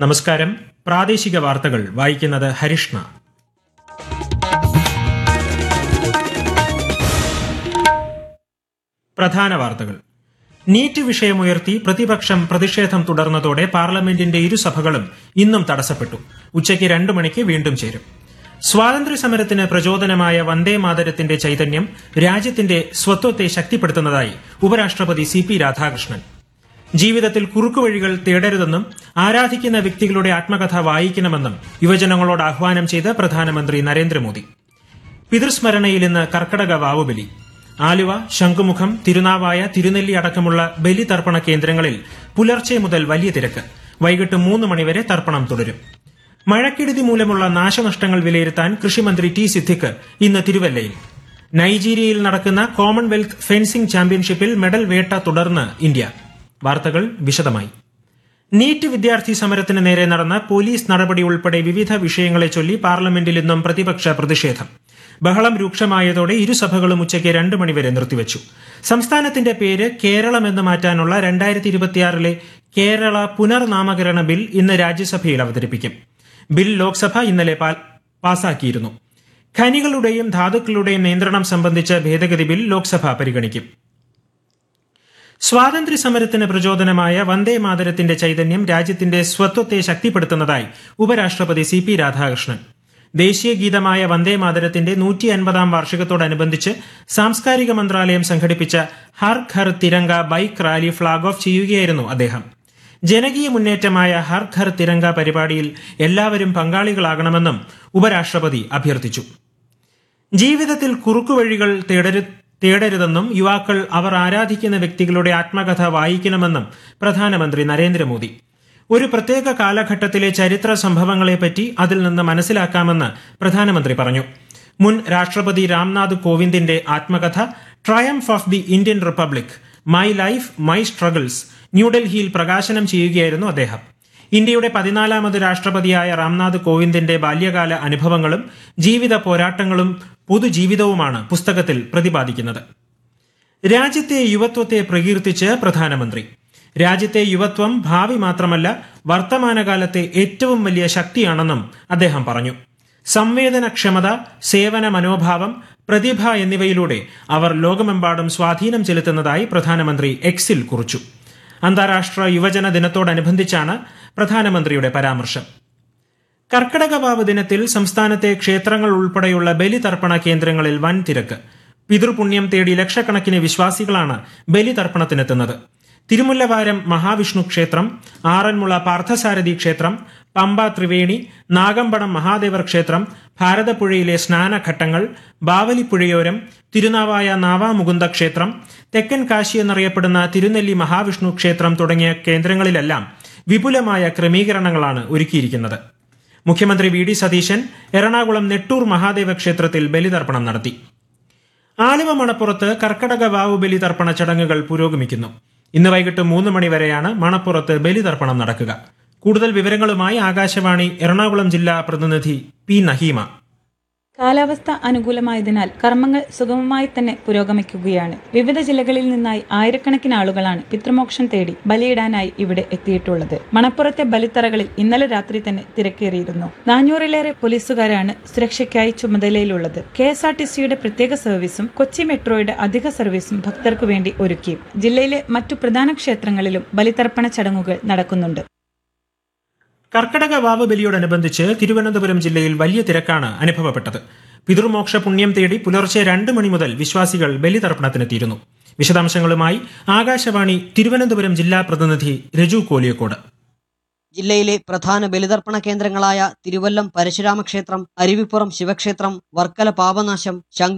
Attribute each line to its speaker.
Speaker 1: നമസ്കാരം പ്രാദേശിക വാർത്തകൾ വായിക്കുന്നത് ഹരിഷ്ണ പ്രധാന വാർത്തകൾ നീറ്റ് വിഷയമുയർത്തി പ്രതിപക്ഷം പ്രതിഷേധം തുടർന്നതോടെ പാർലമെന്റിന്റെ ഇരുസഭകളും ഇന്നും തടസ്സപ്പെട്ടു ഉച്ചയ്ക്ക് രണ്ടു മണിക്ക് വീണ്ടും ചേരും സ്വാതന്ത്ര്യ സമരത്തിന് പ്രചോദനമായ വന്ദേ മാതരത്തിന്റെ ചൈതന്യം രാജ്യത്തിന്റെ സ്വത്വത്തെ ശക്തിപ്പെടുത്തുന്നതായി ഉപരാഷ്ട്രപതി സി പി രാധാകൃഷ്ണൻ ജീവിതത്തിൽ കുറുക്കുവഴികൾ തേടരുതെന്നും ആരാധിക്കുന്ന വ്യക്തികളുടെ ആത്മകഥ വായിക്കണമെന്നും യുവജനങ്ങളോട് ആഹ്വാനം ചെയ്ത് പ്രധാനമന്ത്രി നരേന്ദ്രമോദി പിതൃസ്മരണയിൽ ഇന്ന് കർക്കടക വാവുബലി ആലുവ ശംഖുമുഖം തിരുനാവായ തിരുനെല്ലി അടക്കമുള്ള ബലിതർപ്പണ കേന്ദ്രങ്ങളിൽ പുലർച്ചെ മുതൽ വലിയ തിരക്ക് വൈകിട്ട് മൂന്ന് മണിവരെ തർപ്പണം തുടരും മഴക്കെടുതി മൂലമുള്ള നാശനഷ്ടങ്ങൾ വിലയിരുത്താൻ കൃഷിമന്ത്രി ടി സിദ്ദിഖ് ഇന്ന് തിരുവല്ലയിൽ നൈജീരിയയിൽ നടക്കുന്ന കോമൺവെൽത്ത് ഫെൻസിംഗ് ചാമ്പ്യൻഷിപ്പിൽ മെഡൽ വേട്ട തുടർന്ന് ഇന്ത്യ വാർത്തകൾ വിശദമായി നീറ്റ് വിദ്യാർത്ഥി സമരത്തിന് നേരെ നടന്ന പോലീസ് നടപടി ഉൾപ്പെടെ വിവിധ വിഷയങ്ങളെ ചൊല്ലി പാർലമെന്റിൽ ഇന്നും പ്രതിപക്ഷ പ്രതിഷേധം ബഹളം രൂക്ഷമായതോടെ ഇരുസഭകളും ഉച്ചയ്ക്ക് രണ്ട് മണിവരെ നിർത്തിവച്ചു സംസ്ഥാനത്തിന്റെ പേര് കേരളം എന്ന് മാറ്റാനുള്ള രണ്ടായിരത്തി ഇരുപത്തിയാറിലെ കേരള പുനർനാമകരണ ബിൽ ഇന്ന് രാജ്യസഭയിൽ അവതരിപ്പിക്കും ബിൽ ലോക്സഭ ഇന്നലെ പാസാക്കിയിരുന്നു ഖനികളുടെയും ധാതുക്കളുടെയും നിയന്ത്രണം സംബന്ധിച്ച ഭേദഗതി ബിൽ ലോക്സഭ പരിഗണിക്കും സ്വാതന്ത്ര്യ സമരത്തിന് പ്രചോദനമായ വന്ദേ മാതരത്തിന്റെ ചൈതന്യം രാജ്യത്തിന്റെ സ്വത്വത്തെ ശക്തിപ്പെടുത്തുന്നതായി ഉപരാഷ്ട്രപതി സി പി രാധാകൃഷ്ണൻ ദേശീയ ഗീതമായ വന്ദേ മാതരത്തിന്റെ നൂറ്റി അൻപതാം വാർഷികത്തോടനുബന്ധിച്ച് സാംസ്കാരിക മന്ത്രാലയം സംഘടിപ്പിച്ച Har Ghar Tiranga bike rally flag off ചെയ്യുകയായിരുന്നു അദ്ദേഹം ജനകീയ മുന്നേറ്റമായ ഹർ ഘർ തിരങ്ക പരിപാടിയിൽ എല്ലാവരും പങ്കാളികളാകണമെന്നും ഉപരാഷ്ട്രപതി അഭ്യർത്ഥിച്ചു ജീവിതത്തിൽ കുറുക്കുവഴികൾ തേടരു തേടരുതെന്നും യുവാക്കൾ അവർ ആരാധിക്കുന്ന വ്യക്തികളുടെ ആത്മകഥ വായിക്കണമെന്നും പ്രധാനമന്ത്രി നരേന്ദ്രമോദി ഒരു പ്രത്യേക കാലഘട്ടത്തിലെ ചരിത്ര സംഭവങ്ങളെപ്പറ്റി അതിൽ നിന്ന് മനസ്സിലാക്കാമെന്ന് പ്രധാനമന്ത്രി പറഞ്ഞു മുൻ രാഷ്ട്രപതി രാംനാഥ് കോവിന്ദിന്റെ ആത്മകഥ triumph of the Indian republic my life my struggles ന്യൂഡൽഹിയിൽ പ്രകാശനം ചെയ്യുകയായിരുന്നു അദ്ദേഹം ഇന്ത്യയുടെ പതിനാലാമത് രാഷ്ട്രപതിയായ രാംനാഥ് കോവിന്ദിന്റെ ബാല്യകാല അനുഭവങ്ങളും ജീവിത പോരാട്ടങ്ങളും പൊതുജീവിതവുമാണ് പുസ്തകത്തിൽ പ്രതിപാദിക്കുന്നത് രാജ്യത്തെ യുവത്വത്തെ പ്രകീർത്തിച്ച് പ്രധാനമന്ത്രി രാജ്യത്തെ യുവത്വം ഭാവി മാത്രമല്ല വർത്തമാനകാലത്തെ ഏറ്റവും വലിയ ശക്തിയാണെന്നും അദ്ദേഹം പറഞ്ഞു സംവേദനക്ഷമത സേവന മനോഭാവം പ്രതിഭ എന്നിവയിലൂടെ അവർ ലോകമെമ്പാടും സ്വാധീനം ചെലുത്തുന്നതായി പ്രധാനമന്ത്രി എക്സിൽ കുറിച്ചു അന്താരാഷ്ട്ര യുവജന ദിനത്തോടനുബന്ധിച്ചാണ് പ്രധാനമന്ത്രിയുടെ പരാമർശം കർക്കടകവാവ് ദിനത്തിൽ സംസ്ഥാനത്തെ ക്ഷേത്രങ്ങൾ ഉൾപ്പെടെയുള്ള ബലിതർപ്പണ കേന്ദ്രങ്ങളിൽ വൻ തിരക്ക് പിതൃപുണ്യം തേടി ലക്ഷക്കണക്കിന് വിശ്വാസികളാണ് ബലിതർപ്പണത്തിനെത്തുന്നത് തിരുമുല്ലവാരം മഹാവിഷ്ണു ക്ഷേത്രം ആറന്മുള പാർത്ഥസാരഥി ക്ഷേത്രം പമ്പ ത്രിവേണി നാഗമ്പടം മഹാദേവർ ക്ഷേത്രം ഭാരതപ്പുഴയിലെ സ്നാനഘട്ടങ്ങൾ ബാവലിപ്പുഴയോരം തിരുനാവായ നാവാമുകുന്ദ ക്ഷേത്രം തെക്കൻ കാശി എന്നറിയപ്പെടുന്ന തിരുനെല്ലി മഹാവിഷ്ണു ക്ഷേത്രം തുടങ്ങിയ കേന്ദ്രങ്ങളിലെല്ലാം വിപുലമായ ക്രമീകരണങ്ങളാണ് ഒരുക്കിയിരിക്കുന്നത് മുഖ്യമന്ത്രി വി ഡി സതീശൻ എറണാകുളം നെട്ടൂർ മഹാദേവ ക്ഷേത്രത്തിൽ ബലിതർപ്പണം നടത്തി ആലുവ മണപ്പുറത്ത് കർക്കടക വാവു ബലിതർപ്പണ ചടങ്ങുകൾ പുരോഗമിക്കുന്നു ഇന്ന് വൈകിട്ട് മൂന്ന് മണിവരെയാണ് മണപ്പുറത്ത് ബലിതർപ്പണം നടക്കുക കൂടുതൽ വിവരങ്ങളുമായി ആകാശവാണി എറണാകുളം ജില്ലാ പ്രതിനിധി പി നഹീമ
Speaker 2: കാലാവസ്ഥ അനുകൂലമായതിനാൽ കർമ്മങ്ങൾ സുഗമമായി തന്നെ പുരോഗമിക്കുകയാണ് വിവിധ ജില്ലകളിൽ നിന്നായി ആയിരക്കണക്കിന് ആളുകളാണ് പിതൃമോക്ഷം തേടി ബലിയിടാനായി ഇവിടെ എത്തിയിട്ടുള്ളത് മണപ്പുറത്തെ ബലിത്തറകളിൽ ഇന്നലെ രാത്രി തന്നെ തിരക്കേറിയിരുന്നു നാനൂറിലേറെ പോലീസുകാരാണ് സുരക്ഷയ്ക്കായി ചുമതലയിലുള്ളത് കെ എസ് ആർ ടി സിയുടെ പ്രത്യേക സർവീസും കൊച്ചി മെട്രോയുടെ അധിക സർവീസും ഭക്തർക്കു വേണ്ടി ഒരുക്കി ജില്ലയിലെ മറ്റു പ്രധാന ക്ഷേത്രങ്ങളിലും ബലിതർപ്പണ ചടങ്ങുകൾ നടക്കുന്നുണ്ട്
Speaker 1: കർക്കടക വാവ് ബലിയോടനുബന്ധിച്ച് തിരുവനന്തപുരം ജില്ലയിൽ വലിയ തിരക്കാണ് അനുഭവപ്പെട്ടത് പിതൃമോക്ഷ പുണ്യം തേടി പുലർച്ചെ രണ്ട് മണി മുതൽ വിശ്വാസികൾ ബലിതർപ്പണത്തിനെത്തിയിരുന്നു വിശദാംശങ്ങളുമായി ആകാശവാണി തിരുവനന്തപുരം ജില്ലാ പ്രതിനിധി രജു കോലിയക്കോട്
Speaker 3: ജില്ലയിലെ പ്രധാന ബലിതർപ്പണ കേന്ദ്രങ്ങളായ തിരുവല്ലം പരശുരാമ ക്ഷേത്രം അരുവിപ്പുറം ശിവക്ഷേത്രം വർക്കല പാപനാശം ശംഖ്